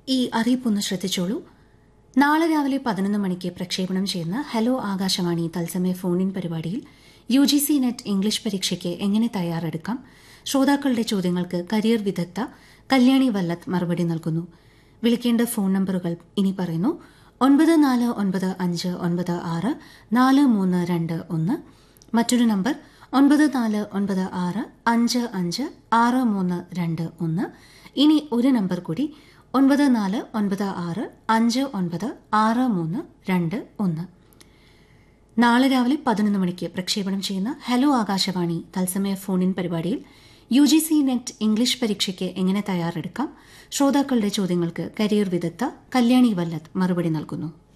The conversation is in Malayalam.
ഈ അറിയിപ്പൊന്ന് ശ്രദ്ധിച്ചോളൂ നാളെ രാവിലെ പതിനൊന്ന് മണിക്ക് പ്രക്ഷേപണം ചെയ്യുന്ന ഹലോ ആകാശവാണി തത്സമയ ഫോണിൻ പരിപാടിയിൽ U G C NET English പരീക്ഷയ്ക്ക് എങ്ങനെ തയ്യാറെടുക്കാം ശ്രോതാക്കളുടെ ചോദ്യങ്ങൾക്ക് കരിയർ വിദഗ്ധ കല്യാണി വല്ലത്ത് മറുപടി നൽകുന്നു വിളിക്കേണ്ട ഫോൺ നമ്പറുകൾ ഇനി പറയുന്നു ഒൻപത് നാല് ഒൻപത് അഞ്ച് ഒൻപത് ആറ് നാല് മൂന്ന് രണ്ട് ഒന്ന് മറ്റൊരു നമ്പർ ഒൻപത് നാല് ഒൻപത് ആറ് അഞ്ച് അഞ്ച് ആറ് മൂന്ന് രണ്ട് ഒന്ന് ഇനി ഒരു നമ്പർ കൂടി ഒൻപത് നാല് ഒൻപത് ആറ് അഞ്ച് ഒൻപത് ആറ് മൂന്ന് രണ്ട് ഒന്ന് നാളെ രാവിലെ പതിനൊന്ന് മണിക്ക് പ്രക്ഷേപണം ചെയ്യുന്ന ഹലോ ആകാശവാണി തത്സമയ ഫോണിൻ പരിപാടിയിൽ U G C NET English പരീക്ഷയ്ക്ക് എങ്ങനെ തയ്യാറെടുക്കാം ശ്രോതാക്കളുടെ ചോദ്യങ്ങൾക്ക് കരിയർ വിദഗ്ധ കല്യാണി വല്ലത്ത് മറുപടി നൽകുന്നു